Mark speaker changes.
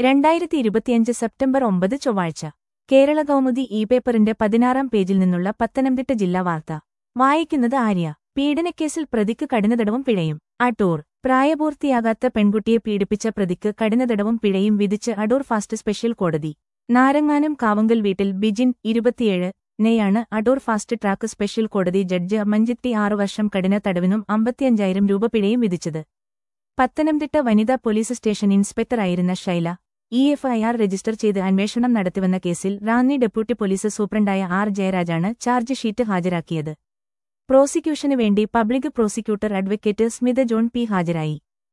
Speaker 1: രണ്ടായിരത്തി ഇരുപത്തിയഞ്ച് സെപ്റ്റംബർ ഒമ്പത് ചൊവ്വാഴ്ച കേരള കൗമുദി ഇ പേപ്പറിന്റെ പതിനാറാം പേജിൽ നിന്നുള്ള പത്തനംതിട്ട ജില്ലാ വാർത്ത വായിക്കുന്നത് ആര്യ പീഡനക്കേസിൽ പ്രതിക്ക് കഠിനതടവും പിഴയും അടൂർ പ്രായപൂർത്തിയാകാത്ത പെൺകുട്ടിയെ പീഡിപ്പിച്ച പ്രതിക്ക് കഠിനതടവും പിഴയും വിധിച്ച് അടൂർ ഫാസ്റ്റ് സ്പെഷ്യൽ കോടതി നാരങ്ങാനം കാവങ്കൽ വീട്ടിൽ ബിജിൻ ഇരുപത്തിയേഴ് നെയാണ് അടൂർ ഫാസ്റ്റ് ട്രാക്ക് സ്പെഷ്യൽ കോടതി ജഡ്ജ് മഞ്ജിത്തി ആറു വർഷം കഠിന തടവിനും അമ്പത്തിയഞ്ചായിരം രൂപ പിഴയും വിധിച്ചത് പത്തനംതിട്ട വനിതാ പോലീസ് സ്റ്റേഷൻ ഇൻസ്പെക്ടറായിരുന്ന Shaila E F I R register ചെയ്ത് അന്വേഷണം നടത്തിവന്ന കേസിൽ റാന്നി ഡെപ്യൂട്ടി പോലീസ് സൂപ്രണ്ടായ ആർ ജയരാജാണ് ചാർജ് ഷീറ്റ് ഹാജരാക്കിയത് പ്രോസിക്യൂഷന് വേണ്ടി public prosecutor advocate Smitha John P ഹാജരായി